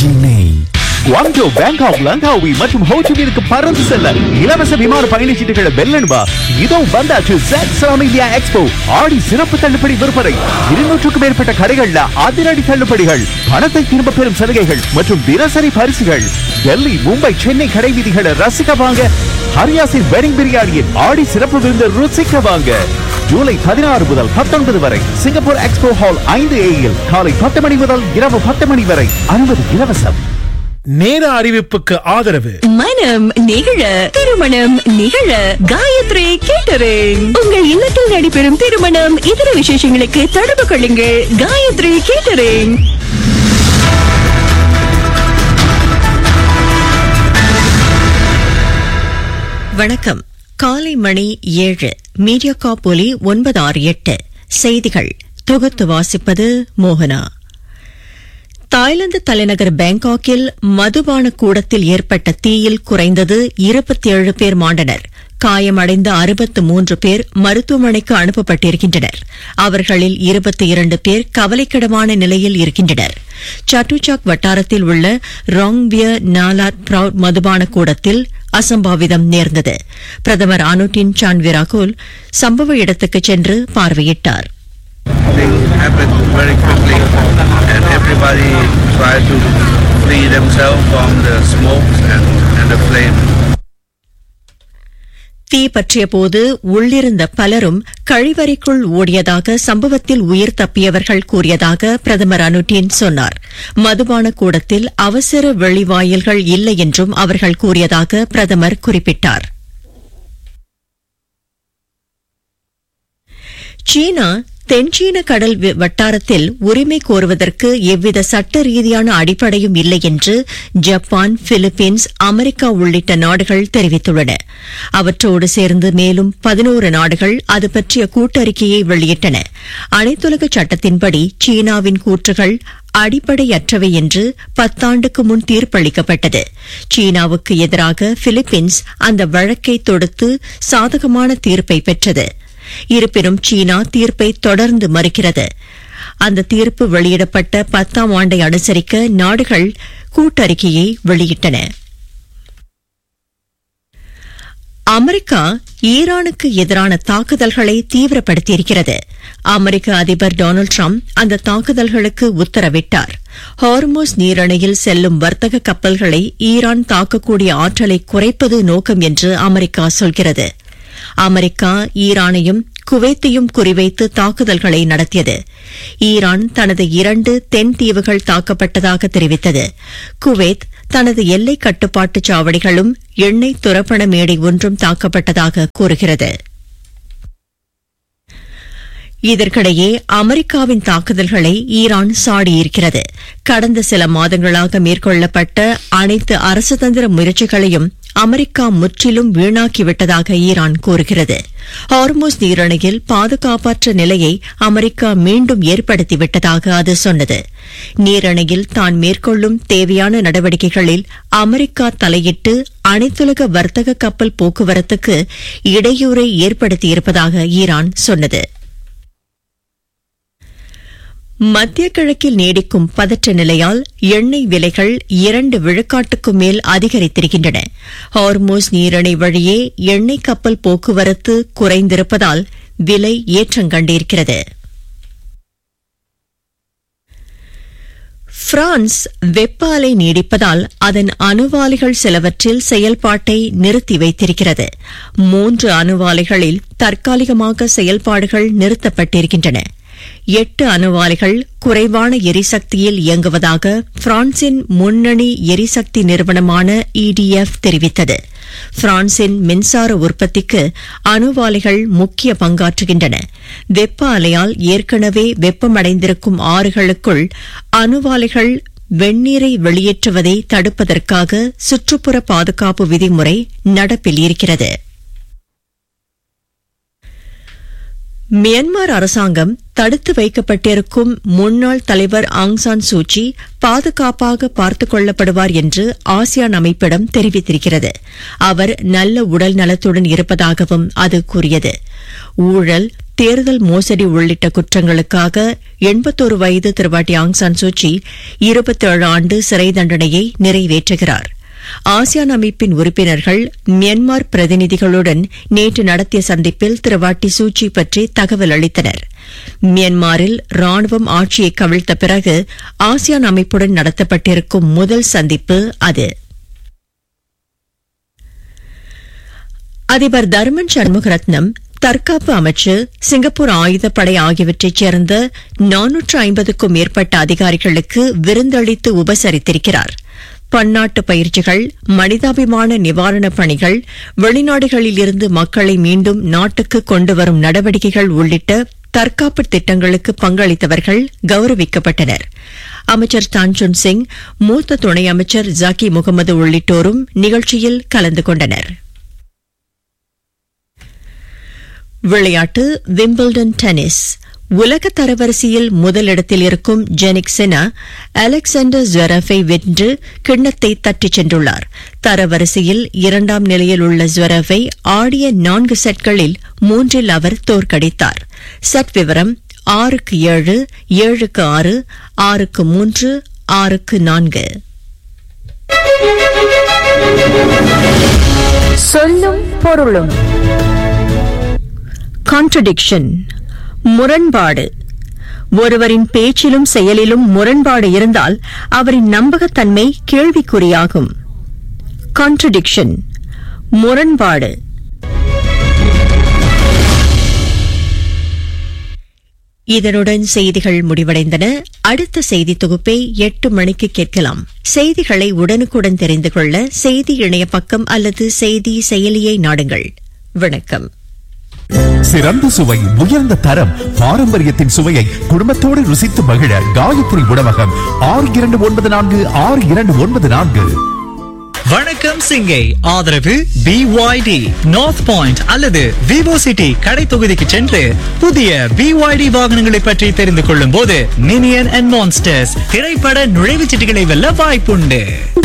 Chennai குவாங்டோ Bangkok Langkawi மற்றும் ஹோச்சிமினுக்கு பறந்து செல்ல இலவச விமான பயணச்சீட்டுகளை வெல்லணுமா இதோ வந்தாச்சு சாம் இந்தியா எக்ஸ்போ ஆடி சிறப்பு தள்ளுபடி விற்பனை இருநூற்றுக்கும் மேற்பட்ட கடைகள்ல அதிரடி தள்ளுபடிகள் பணத்தை திரும்ப பெறும் சலுகைகள் மற்றும் தினசரி பரிசுகள் டெல்லி மும்பை சென்னை கடை வீதிகளை ரசிக்க வாங்க ஹரியாசின் வெட்டிங் பிரியாணியின் ஆடி சிறப்பு விருந்து ருசிக்க வாங்க ஜூலை பதினாறு முதல் பத்தொன்பது வரை சிங்கப்பூர் எக்ஸ்போ ஹால் ஐந்து ஏயில் காலை பத்து மணி முதல் இரவு பத்து மணி வரை அனுமதி இலவசம் நேர அறிவிப்புக்கு ஆதரவு மனம் நிகழ திருமணம் நிகழ காயத்ரி கேட்டரிங் உங்கள் இல்லத்தில் நடைபெறும் திருமணம் இதர விசேஷங்களுக்கு தொடர்பு கொள்ளுங்கள் காயத்ரி கேட்டரிங் வணக்கம் காலை மணி ஏழு மீடியா காப்பொலி ஒன்பது ஆறு எட்டு செய்திகள் தொகுத்து வாசிப்பது மோகனா தாய்லாந்து தலைநகர் பேங்காக்கில் மதுபான கூடத்தில் ஏற்பட்ட தீயில் குறைந்தது இருபத்தி ஏழு பேர் மாண்டனர் காயமடைந்த அறுபத்து மூன்று பேர் மருத்துவமனைக்கு அனுப்பப்பட்டிருக்கின்றனர் அவர்களில் இருபத்தி இரண்டு பேர் கவலைக்கிடமான நிலையில் இருக்கின்றனர் சட்டுசாக் வட்டாரத்தில் உள்ள ராங்பியர் நாலாத் பிரவுட் மதுபான கூடத்தில் அசம்பாவிதம் நேர்ந்தது பிரதமர் அனுட்டின் சான் விராகோல் சம்பவ இடத்துக்கு சென்று பார்வையிட்டார் thing happened very quickly and everybody tried to free themselves from the smokes and, and the flame. தீ பற்றிய போது உள்ளிருந்த பலரும் கழிவறைக்குள் ஓடியதாக சம்பவத்தில் உயிர் தப்பியவர்கள் கூறியதாக பிரதமர் அனுட்டின் சொன்னார் மதுபான கூடத்தில் அவசர வெளிவாயில்கள் இல்லை என்றும் அவர்கள் கூறியதாக பிரதமர் குறிப்பிட்டார் சீனா தென்சீன கடல் வி- வட்டாரத்தில் உரிமை கோருவதற்கு எவ்வித சட்ட ரீதியான அடிப்படையும் இல்லை என்று ஜப்பான் பிலிப்பீன்ஸ் அமெரிக்கா உள்ளிட்ட நாடுகள் தெரிவித்துள்ளன அவற்றோடு சேர்ந்து மேலும் பதினோரு நாடுகள் அது பற்றிய கூட்டறிக்கையை வெளியிட்டன அனைத்துலக சட்டத்தின்படி சீனாவின் கூற்றுகள் அடிப்படையற்றவை என்று பத்தாண்டுக்கு முன் தீர்ப்பளிக்கப்பட்டது சீனாவுக்கு எதிராக பிலிப்பீன்ஸ் அந்த வழக்கை தொடுத்து சாதகமான தீர்ப்பை பெற்றது இருப்பினும் சீனா தீர்ப்பை தொடர்ந்து மறுக்கிறது அந்த தீர்ப்பு வெளியிடப்பட்ட பத்தாம் ஆண்டை அனுசரிக்க நாடுகள் கூட்டறிக்கையை வெளியிட்டன அமெரிக்கா ஈரானுக்கு எதிரான தாக்குதல்களை தீவிரப்படுத்தியிருக்கிறது அமெரிக்க அதிபர் டொனால்டு ட்ரம்ப் அந்த தாக்குதல்களுக்கு உத்தரவிட்டார் ஹார்மோஸ் நீரணையில் செல்லும் வர்த்தக கப்பல்களை ஈரான் தாக்கக்கூடிய ஆற்றலை குறைப்பது நோக்கம் என்று அமெரிக்கா சொல்கிறது அமெரிக்கா ஈரானையும் குவைத்தையும் குறிவைத்து தாக்குதல்களை நடத்தியது ஈரான் தனது இரண்டு தென் தீவுகள் தாக்கப்பட்டதாக தெரிவித்தது குவைத் தனது எல்லை கட்டுப்பாட்டு சாவடிகளும் எண்ணெய் துரப்பண மேடை ஒன்றும் தாக்கப்பட்டதாக கூறுகிறது இதற்கிடையே அமெரிக்காவின் தாக்குதல்களை ஈரான் சாடியிருக்கிறது கடந்த சில மாதங்களாக மேற்கொள்ளப்பட்ட அனைத்து அரசுதந்திர முயற்சிகளையும் அமெரிக்கா முற்றிலும் வீணாக்கிவிட்டதாக ஈரான் கூறுகிறது ஹார்மோஸ் நீரணையில் பாதுகாப்பற்ற நிலையை அமெரிக்கா மீண்டும் ஏற்படுத்திவிட்டதாக அது சொன்னது நீரணையில் தான் மேற்கொள்ளும் தேவையான நடவடிக்கைகளில் அமெரிக்கா தலையிட்டு அனைத்துலக வர்த்தக கப்பல் போக்குவரத்துக்கு இடையூறை ஏற்படுத்தியிருப்பதாக ஈரான் சொன்னது மத்திய கிழக்கில் நீடிக்கும் பதற்ற நிலையால் எண்ணெய் விலைகள் இரண்டு விழுக்காட்டுக்கும் மேல் அதிகரித்திருக்கின்றன ஹார்மோஸ் நீரிணை வழியே எண்ணெய் கப்பல் போக்குவரத்து குறைந்திருப்பதால் விலை ஏற்றங்கண்டிருக்கிறது பிரான்ஸ் வெப்ப அலை நீடிப்பதால் அதன் அணுவாலைகள் சிலவற்றில் செயல்பாட்டை நிறுத்தி வைத்திருக்கிறது மூன்று அணுவாலைகளில் தற்காலிகமாக செயல்பாடுகள் நிறுத்தப்பட்டிருக்கின்றன எட்டு அணுவாலைகள் குறைவான எரிசக்தியில் இயங்குவதாக பிரான்சின் முன்னணி எரிசக்தி நிறுவனமான இடிஎஃப் தெரிவித்தது பிரான்சின் மின்சார உற்பத்திக்கு அணுவாலைகள் முக்கிய பங்காற்றுகின்றன வெப்ப அலையால் ஏற்கனவே வெப்பமடைந்திருக்கும் ஆறுகளுக்குள் அணுவாலைகள் வெந்நீரை வெளியேற்றுவதை தடுப்பதற்காக சுற்றுப்புற பாதுகாப்பு விதிமுறை நடப்பில் இருக்கிறது மியான்மர் அரசாங்கம் தடுத்து வைக்கப்பட்டிருக்கும் முன்னாள் தலைவர் ஆங் சான் சூச்சி பாதுகாப்பாக பார்த்துக் கொள்ளப்படுவார் என்று ஆசியான் அமைப்பிடம் தெரிவித்திருக்கிறது அவர் நல்ல உடல் நலத்துடன் இருப்பதாகவும் அது கூறியது ஊழல் தேர்தல் மோசடி உள்ளிட்ட குற்றங்களுக்காக எண்பத்தோரு வயது திருவாட்டி ஆங் சான் சூச்சி இருபத்தேழு ஆண்டு சிறை தண்டனையை நிறைவேற்றுகிறார் ஆசியான் அமைப்பின் உறுப்பினர்கள் மியான்மர் பிரதிநிதிகளுடன் நேற்று நடத்திய சந்திப்பில் திருவாட்டி சூச்சி பற்றி தகவல் அளித்தனர் மியான்மரில் ராணுவம் ஆட்சியை கவிழ்த்த பிறகு ஆசியான் அமைப்புடன் நடத்தப்பட்டிருக்கும் முதல் சந்திப்பு அது அதிபர் தர்மன் சண்முகரத்னம் தற்காப்பு அமைச்சு சிங்கப்பூர் ஆயுதப்படை ஆகியவற்றைச் சேர்ந்த நானூற்று ஐம்பதுக்கும் மேற்பட்ட அதிகாரிகளுக்கு விருந்தளித்து உபசரித்திருக்கிறார் பன்னாட்டு பயிற்சிகள் மனிதாபிமான நிவாரணப் பணிகள் வெளிநாடுகளில் இருந்து மக்களை மீண்டும் நாட்டுக்கு கொண்டுவரும் நடவடிக்கைகள் உள்ளிட்ட தற்காப்பு திட்டங்களுக்கு பங்களித்தவர்கள் கௌரவிக்கப்பட்டனர் அமைச்சர் தான்சுன் சிங் மூத்த துணை அமைச்சர் ஜாக்கி முகமது உள்ளிட்டோரும் நிகழ்ச்சியில் கலந்து கொண்டனர் விளையாட்டு விம்பிள்டன் டென்னிஸ் உலக தரவரிசையில் முதலிடத்தில் இருக்கும் ஜெனிக் செனா அலெக்சாண்டர் ஜெரஃபை வென்று கிண்ணத்தை தட்டிச் சென்றுள்ளார் தரவரிசையில் இரண்டாம் நிலையில் உள்ள ஜெரஃபை ஆடிய நான்கு செட்களில் மூன்றில் அவர் தோற்கடித்தார் செட் விவரம் ஆறுக்கு ஏழு ஏழுக்கு ஆறு ஆறுக்கு மூன்று ஆறுக்கு நான்கு சொல்லும் பொருளும் கான்ட்ரடிக்ஷன் முரண்பாடு ஒருவரின் பேச்சிலும் செயலிலும் முரண்பாடு இருந்தால் அவரின் நம்பகத்தன்மை கேள்விக்குறியாகும் கான்ட்ரடிக்ஷன் முரண்பாடு இதனுடன் செய்திகள் முடிவடைந்தன அடுத்த செய்தி தொகுப்பை எட்டு மணிக்கு கேட்கலாம் செய்திகளை உடனுக்குடன் தெரிந்து கொள்ள செய்தி இணைய பக்கம் அல்லது செய்தி செயலியை நாடுங்கள் வணக்கம் சிறந்த சுவை உயர்ந்த தரம் பாரம்பரியத்தின் சுவையை குடும்பத்தோடு ருசித்து மகிழ காயத்ரி உணவகம் ஆறு இரண்டு ஒன்பது நான்கு ஆறு இரண்டு ஒன்பது நான்கு வணக்கம் சிங்கை ஆதரவு பிஒய்டி நார்த் பாயிண்ட் அல்லது விவோ சிட்டி கடை தொகுதிக்கு சென்று புதிய பிஒய்டி வாகனங்களை பற்றி தெரிந்து கொள்ளும் போது மினியன் அண்ட் மான்ஸ்டர்ஸ் திரைப்பட நுழைவுச்சீட்டுகளை வெல்ல வாய்ப்புண்டு